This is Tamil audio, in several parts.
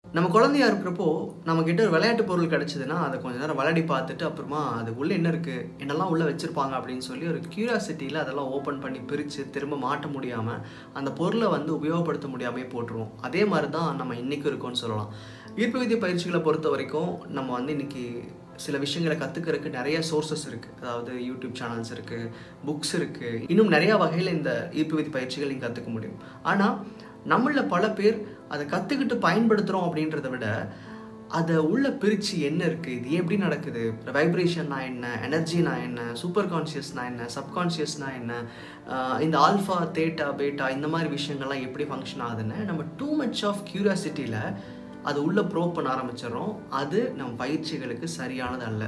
நம்ம குழந்தையா இருக்கிறப்போ நம்ம கிட்ட ஒரு விளையாட்டு பொருள் கிடைச்சதுன்னா அதை கொஞ்ச நேரம் விளையாடி பார்த்துட்டு அப்புறமா அது உள்ள என்ன இருக்கு என்னெல்லாம் உள்ள வச்சிருப்பாங்க அப்படின்னு சொல்லி ஒரு கியூரியாசிட்டியில் அதெல்லாம் ஓப்பன் பண்ணி பிரித்து திரும்ப மாட்ட முடியாமல் அந்த பொருளை வந்து உபயோகப்படுத்த முடியாமே போட்டுருவோம் அதே மாதிரி தான் நம்ம இன்னைக்கு இருக்கோம்னு சொல்லலாம் ஈர்ப்பு விதி பயிற்சிகளை பொறுத்த வரைக்கும் நம்ம வந்து இன்னைக்கு சில விஷயங்களை கற்றுக்கிறதுக்கு நிறைய சோர்சஸ் இருக்குது அதாவது யூடியூப் சேனல்ஸ் இருக்குது புக்ஸ் இருக்குது இன்னும் நிறையா வகையில் இந்த ஈர்ப்பு விதி பயிற்சிகள் நீங்கள் கற்றுக்க முடியும் ஆனால் நம்மள பல பேர் அதை கற்றுக்கிட்டு பயன்படுத்துகிறோம் அப்படின்றத விட அதை உள்ள பிரித்து என்ன இருக்குது இது ஏன் எப்படி நடக்குது வைப்ரேஷன்னா என்ன எனர்ஜினா என்ன சூப்பர் கான்ஷியஸ்னா என்ன சப்கான்ஷியஸ்னா என்ன ஆஹ் இந்த ஆல்ஃபா தேட்டா பேட்டா இந்த மாதிரி விஷயங்கள்லாம் எப்படி ஃபங்க்ஷன் ஆகுதுன்னு நம்ம டூ மச் ஆஃப் க்யூரியாசிட்டியில் அது உள்ள ப்ரோவ் பண்ண ஆரம்பிச்சிடறோம் அது நம்ம பயிற்சிகளுக்கு சரியானது அல்ல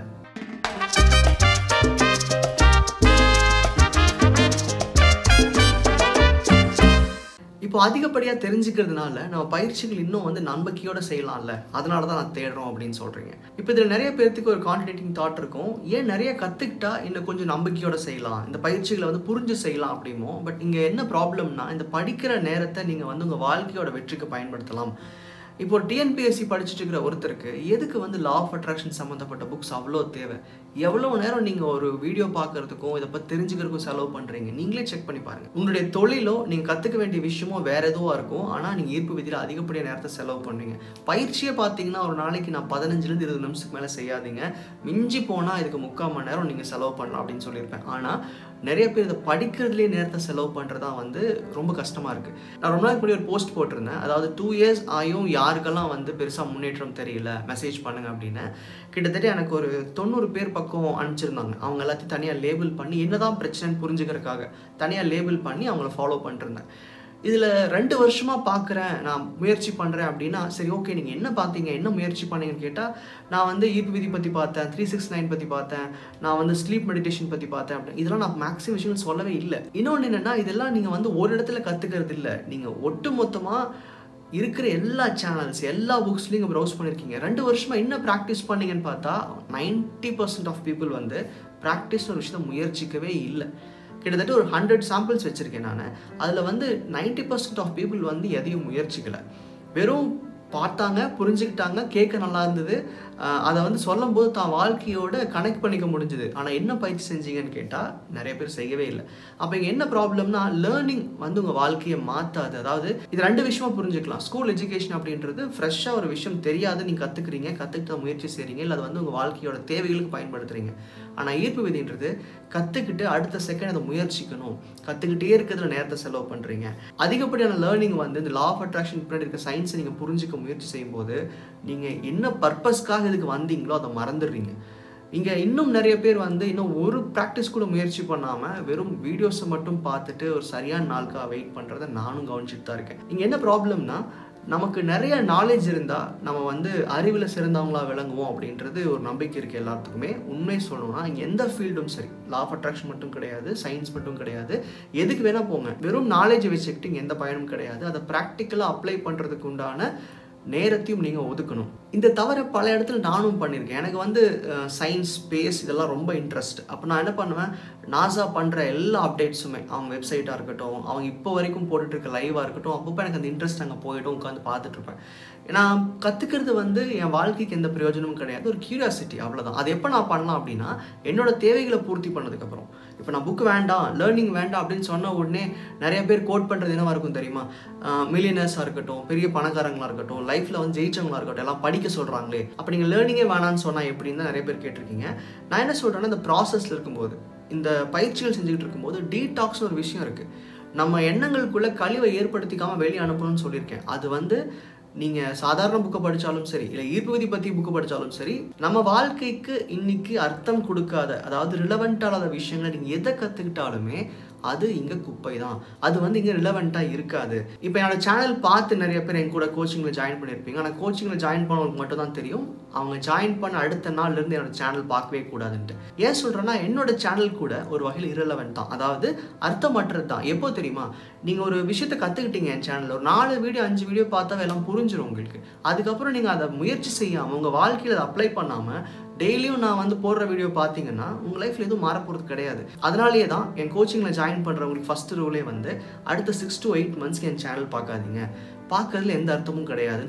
இப்போ அதிகப்படியாக தெரிஞ்சுக்கிறதுனால நம்ம பயிற்சிகள் இன்னும் வந்து நம்பிக்கையோட செய்யலாம்ல அதனால தான் நான் தேடுறோம் அப்படின்னு சொல்கிறீங்க இப்போ இதில் நிறைய பேர்த்துக்கு ஒரு கான்ட்ரடிக்டிங் தாட் இருக்கும் ஏன் நிறைய கற்றுக்கிட்டா இன்னும் கொஞ்சம் நம்பிக்கையோட செய்யலாம் இந்த பயிற்சிகளை வந்து புரிஞ்சு செய்யலாம் அப்படிமோ பட் இங்கே என்ன ப்ராப்ளம்னா இந்த படிக்கிற நேரத்தை நீங்கள் வந்து உங்கள் வாழ்க்கையோட வெற்றிக்கு பயன்படுத்தலாம் இப்போ ஒரு டிஎன்பிஎஸ்சி படிச்சுட்டு இருக்கிற ஒருத்தருக்கு எதுக்கு வந்து லா ஆஃப் அட்ராக்ஷன் சம்மந்தப்பட்ட புக்ஸ் அவ்வளோ தேவை எவ்வளோ நேரம் நீங்கள் ஒரு வீடியோ பார்க்கறதுக்கும் இதை பற்றி தெரிஞ்சுக்கிறதுக்கும் செலவு பண்ணுறீங்க நீங்களே செக் பண்ணி பாருங்கள் உங்களுடைய தொழிலோ நீங்கள் கற்றுக்க வேண்டிய விஷயமோ வேற எதுவாக இருக்கும் ஆனால் நீங்கள் ஈர்ப்பு விதியில் அதிகப்படியான நேரத்தை செலவு பண்ணுறீங்க பயிற்சியை பார்த்தீங்கன்னா ஒரு நாளைக்கு நான் பதினஞ்சுலேருந்து இருபது நிமிஷத்துக்கு மேலே செய்யாதீங்க மிஞ்சி போனால் இதுக்கு முக்கால் மணி நேரம் நீங்கள் செலவு பண்ணலாம் அப்படின்னு சொல்லியிருப்பேன் ஆனால் நிறைய பேர் இதை படிக்கிறதுலேயே நேரத்தை செலவு பண்ணுறது தான் வந்து ரொம்ப கஷ்டமாக இருக்குது நான் ரொம்ப நாளைக்கு முன்னாடி ஒரு போஸ்ட் போட்டிருந்தேன் அதாவது டூ இயர்ஸ் ஆயும் யாருக்கெல்லாம் வந்து பெருசாக முன்னேற்றம் தெரியல மெசேஜ் பண்ணுங்க அப்படின்னு கிட்டத்தட்ட எனக்கு ஒரு தொண்ணூறு பேர் பக்கம் அனுப்பிச்சிருந்தாங்க அவங்க எல்லாத்தையும் தனியாக லேபிள் பண்ணி என்னதான் பிரச்சனைன்னு புரிஞ்சுக்கிறதுக்காக தனியாக லேபிள் பண்ணி அவங்கள ஃபாலோ பண்ணிருந்தேன் இதில் ரெண்டு வருஷமாக பார்க்குறேன் நான் முயற்சி பண்ணுறேன் அப்படின்னா சரி ஓகே நீங்கள் என்ன பார்த்தீங்க என்ன முயற்சி பண்ணீங்கன்னு கேட்டால் நான் வந்து ஈர்ப்பு விதி பற்றி பார்த்தேன் த்ரீ சிக்ஸ் நைன் பற்றி பார்த்தேன் நான் வந்து ஸ்லீப் மெடிடேஷன் பற்றி பார்த்தேன் அப்படின்னு இதெல்லாம் நான் மேக்ஸிமம் விஷயங்கள் சொல்லவே இல்லை இன்னொன்று என்னென்னா இதெல்லாம் நீங்கள் வந்து ஒரு இடத்துல கற்றுக்கிறது இல்லை நீங்கள் ஒட்டு மொத்தமாக இருக்கிற எல்லா சேனல்ஸ் எல்லா புக்ஸ்லையும் நீங்கள் ப்ரௌஸ் பண்ணியிருக்கீங்க ரெண்டு வருஷமாக என்ன ப்ராக்டிஸ் பண்ணீங்கன்னு பார்த்தா நைன்ட்டி பர்சன்ட் ஆஃப் பீப்புள் வந்து ப்ராக்டிஸ் ஒரு விஷயத்தை முயற்சிக்கவே இல்லை கிட்டத்தட்ட ஒரு ஹண்ட்ரட் சாம்பிள்ஸ் வச்சுருக்கேன் நான் அதில் வந்து நைன்ட்டி பர்சன்ட் ஆஃப் பீப்புள் வந்து எதையும் முயற்சிக்கலை வெறும் பார்த்தாங்க புரிஞ்சுக்கிட்டாங்க கேட்க நல்லா இருந்தது ஆஹ் அதை வந்து சொல்லும்போது தான் வாழ்க்கையோட கனெக்ட் பண்ணிக்க முடிஞ்சுது ஆனால் என்ன பயிற்சி செஞ்சீங்கன்னு கேட்டால் நிறைய பேர் செய்யவே இல்லை அப்போ இங்கே என்ன ப்ராப்ளம்னா லேர்னிங் வந்து உங்கள் வாழ்க்கையை மாற்றாது அதாவது இது ரெண்டு விஷயமா புரிஞ்சுக்கலாம் ஸ்கூல் எஜுகேஷன் அப்படின்றது ஃப்ரெஷ்ஷாக ஒரு விஷயம் தெரியாது நீங்கள் கற்றுக்குறீங்க கற்றுக்கிட்ட முயற்சி செய்கிறீங்க இல்லை அது வந்து உங்கள் வாழ்க்கையோட தேவைகளுக்கு பயன்படுத்துறீங்க ஆனால் ஈர்ப்பு விதின்றது கற்றுக்கிட்டு அடுத்த செகண்ட் அதை முயற்சிக்கணும் கற்றுக்கிட்டே இருக்கிறதுல நேரத்தை செலவு பண்ணுறீங்க அதிகப்படியான லேர்னிங் வந்து இந்த லா ஆஃப் அட்ராக்ஷன் பின்னாடி இருக்க சயின்ஸை நீங்கள் புரிஞ்சுக்க முயற்சி செய்யும்போது நீங்கள் என்ன பர்பஸ்க்காக இதுக்கு வந்தீங்களோ அதை மறந்துடுறீங்க இங்கே இன்னும் நிறைய பேர் வந்து இன்னும் ஒரு ப்ராக்டிஸ் கூட முயற்சி பண்ணாமல் வெறும் வீடியோஸை மட்டும் பார்த்துட்டு ஒரு சரியான நாளுக்காக வெயிட் பண்ணுறதை நானும் கவனிச்சுட்டு தான் இருக்கேன் இங்கே என்ன ப்ராப்ளம்னா நமக்கு நிறைய நாலேஜ் இருந்தால் நம்ம வந்து அறிவில் சிறந்தவங்களா விளங்குவோம் அப்படின்றது ஒரு நம்பிக்கை இருக்குது எல்லாத்துக்குமே உண்மை சொல்லணும்னா இங்கே எந்த ஃபீல்டும் சரி லா ஆஃப் அட்ராக்ஷன் மட்டும் கிடையாது சயின்ஸ் மட்டும் கிடையாது எதுக்கு வேணால் போங்க வெறும் நாலேஜ் வச்சுக்கிட்டு இங்கே எந்த பயனும் கிடையாது அதை ப்ராக்டிக்கலாக அப்ளை பண்ணுறதுக்கு உண்டான நேரத்தையும் நீங்கள் ஒதுக்கணும் இந்த தவிர பல இடத்துல நானும் பண்ணியிருக்கேன் எனக்கு வந்து சயின்ஸ் ஸ்பேஸ் இதெல்லாம் ரொம்ப இன்ட்ரெஸ்ட் அப்போ நான் என்ன பண்ணுவேன் நாசா பண்ணுற எல்லா அப்டேட்ஸுமே அவங்க வெப்சைட்டாக இருக்கட்டும் அவங்க இப்போ வரைக்கும் போட்டுட்டு இருக்க லைவாக இருக்கட்டும் அப்பப்போ எனக்கு அந்த இன்ட்ரெஸ்ட் அங்கே போயிடும் உட்காந்து பார்த்துட்ருப்பேன் நான் கற்றுக்கிறது வந்து என் வாழ்க்கைக்கு எந்த பிரயோஜனமும் கிடையாது ஒரு கியூரியாசிட்டி அவ்வளோதான் அது எப்போ நான் பண்ணலாம் அப்படின்னா என்னோட தேவைகளை பூர்த்தி பண்ணதுக்கப்புறம் இப்போ நான் புக் வேண்டாம் லேர்னிங் வேண்டாம் அப்படின்னு சொன்ன உடனே நிறைய பேர் கோட் பண்ணுறது என்னவா இருக்கும் தெரியுமா மில்லியனர்ஸாக இருக்கட்டும் பெரிய பணக்காரங்களாக இருக்கட்டும் லைஃப்பில் வந்து ஜெயிச்சவங்களா இருக்கட்டும் எல்லாம் படிக்க சொல்கிறாங்களே அப்போ நீங்கள் லேர்னிங்கே வேணான்னு சொன்னால் எப்படின்னு தான் நிறைய பேர் கேட்டிருக்கீங்க நான் என்ன சொல்கிறேன்னா இந்த ப்ராசஸில் இருக்கும்போது இந்த பயிற்சிகள் செஞ்சுக்கிட்டு இருக்கும்போது டீடாக்ஸ்னு ஒரு விஷயம் இருக்குது நம்ம எண்ணங்களுக்குள்ளே கழிவை ஏற்படுத்திக்காமல் வெளியே அனுப்பணும்னு சொல்லியிருக்கேன் அது வந்து நீங்கள் சாதாரண புக்கை படித்தாலும் சரி இல்லை ஈர்ப்பு விதி பற்றி புக்கு படித்தாலும் சரி நம்ம வாழ்க்கைக்கு இன்னைக்கு அர்த்தம் கொடுக்காத அதாவது ரிலவெண்ட்டான விஷயங்களை நீங்கள் எதை கற்றுக்கிட்டாலுமே அது இங்கே குப்பை தான் அது வந்து இங்கே ரிலவெண்ட்டாக இருக்காது இப்போ என்னோட சேனல் பார்த்து நிறைய பேர் என் கூட கோச்சிங்கில் ஜாயின் பண்ணியிருப்பீங்க ஆனால் கோச்சிங்கில் ஜாயின் பண்ணவங்களுக்கு மட்டும் தான் தெரியும் அவங்க ஜாயின் பண்ண அடுத்த நாள்லேருந்து என்னோட சேனல் பார்க்கவே கூடாதுன்ட்டு ஏன் சொல்கிறேன்னா என்னோட சேனல் கூட ஒரு வகையில் இரலவெண்ட் தான் அதாவது அர்த்தமற்றது தான் எப்போ தெரியுமா நீங்கள் ஒரு விஷயத்தை கற்றுக்கிட்டீங்க என் சேனலில் ஒரு நாலு வீடியோ அஞ்சு வீடியோ பார்த்தா எல்லாம் புரிஞ்சிடும் உங்களுக்கு அதுக்கப்புறம் நீங்கள் அதை முயற்சி செய்யாமல் உங்கள் வாழ்க்கையில் அதை அப்ளை பண்ணாமல் டெய்லியும் நான் வந்து போடுற வீடியோ பார்த்தீங்கன்னா உங்கள் லைஃப்பில் எதுவும் மாறப்போகிறது கிடையாது அதனாலேயே தான் என் கோச்சிங்கில் ஜாயின் பண்ணுறவங்களுக்கு ஃபஸ்ட்டு ரூலே வந்து அடுத்த சிக்ஸ் டு எயிட் மந்த்ஸ்க்கு என் சேனல் பார்க்காதீங்க பார்க்கறதுல எந்த அர்த்தமும் கிடையாதுன்னு சொல்லிடுவேன்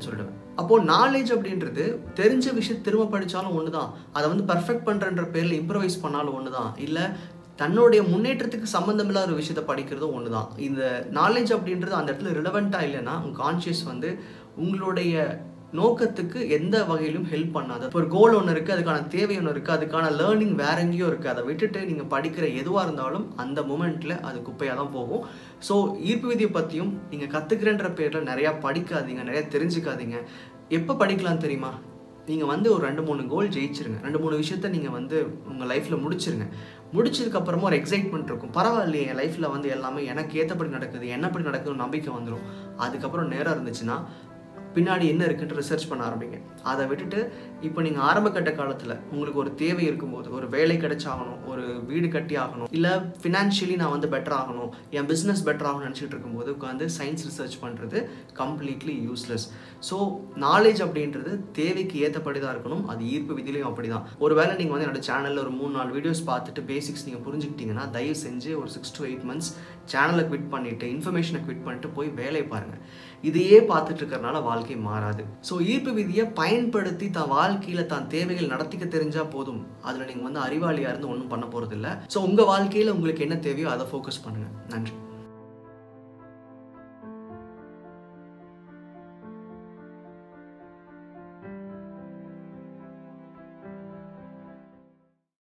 அப்போது நாலேஜ் அப்படின்றது தெரிஞ்ச விஷயம் திரும்ப படித்தாலும் ஒன்று தான் அதை வந்து பர்ஃபெக்ட் பண்ணுறன்ற பேரில் இம்ப்ரவைஸ் பண்ணாலும் ஒன்று தான் இல்லை தன்னுடைய முன்னேற்றத்துக்கு சம்மந்தமில்லாத ஒரு விஷயத்தை படிக்கிறதும் ஒன்று தான் இந்த நாலேஜ் அப்படின்றது அந்த இடத்துல ரிலவெண்ட்டாக இல்லைன்னா உங்கள் கான்ஷியஸ் வந்து உங்களுடைய நோக்கத்துக்கு எந்த வகையிலும் ஹெல்ப் பண்ணாது இப்போ ஒரு கோல் ஒன்று இருக்குது அதுக்கான தேவை ஒன்று இருக்குது அதுக்கான லேர்னிங் வேற எங்கேயோ இருக்குது அதை விட்டுட்டு நீங்கள் படிக்கிற எதுவாக இருந்தாலும் அந்த மூமெண்ட்டில் அது குப்பையாக தான் போகும் ஸோ ஈர்ப்பு விதியை பற்றியும் நீங்கள் கற்றுக்கிறன்ற பேரில் நிறையா படிக்காதீங்க நிறையா தெரிஞ்சுக்காதீங்க எப்போ படிக்கலாம் தெரியுமா நீங்கள் வந்து ஒரு ரெண்டு மூணு கோல் ஜெயிச்சிருங்க ரெண்டு மூணு விஷயத்த நீங்கள் வந்து உங்கள் லைஃப்பில் முடிச்சிருங்க முடிச்சதுக்கப்புறமா ஒரு எக்ஸைட்மெண்ட் இருக்கும் பரவாயில்லையே என் லைஃப்பில் வந்து எல்லாமே எனக்கு ஏற்றபடி நடக்குது என்னப்படி நடக்குதுன்னு நம்பிக்கை வந்துடும் அதுக்கப்புறம் நேரம் இருந்துச்சுன்னா பின்னாடி என்ன இருக்குன்ட்டு ரிசர்ச் பண்ண ஆரம்பிங்க அதை விட்டுட்டு இப்போ நீங்கள் ஆரம்ப கட்ட காலத்தில் உங்களுக்கு ஒரு தேவை இருக்கும்போது ஒரு வேலை கிடைச்சாகணும் ஒரு வீடு கட்டி ஆகணும் இல்லை ஃபினான்ஷியலி நான் வந்து பெட்டர் ஆகணும் என் பிஸ்னஸ் பெட்டர் ஆகணும்னு நினச்சிட்டு இருக்கும்போது உட்காந்து சயின்ஸ் ரிசர்ச் பண்ணுறது கம்ப்ளீட்லி யூஸ்லெஸ் ஸோ நாலேஜ் அப்படின்றது தேவைக்கு ஏற்றபடி தான் இருக்கணும் அது ஈர்ப்பு விதிலையும் அப்படி தான் ஒருவேளை நீங்கள் வந்து என்னோட சேனலில் ஒரு மூணு நாலு வீடியோஸ் பார்த்துட்டு பேசிக்ஸ் நீங்கள் புரிஞ்சுக்கிட்டீங்கன்னா தயவு செஞ்சு ஒரு சிக்ஸ் டு எயிட் மந்த்ஸ் சேனலை குவிட் பண்ணிவிட்டு இன்ஃபர்மேஷனை குவிட் பண்ணிட்டு போய் வேலையை பாருங்கள் இதையே பார்த்துட்டு இருக்கிறனால வாழ்க்கை மாறாது ஸோ ஈர்ப்பு விதியை பயன்படுத்தி தான் வாழ்க்கையில் தான் தேவைகள் நடத்திக்க தெரிஞ்சால் போதும் அதில் நீங்கள் வந்து அறிவாளியாக இருந்து ஒன்றும் பண்ண போகிறதில்ல ஸோ உங்கள் வாழ்க்கையில் உங்களுக்கு என்ன தேவையோ அதை ஃபோக்கஸ் பண்ணுங்கள் நன்றி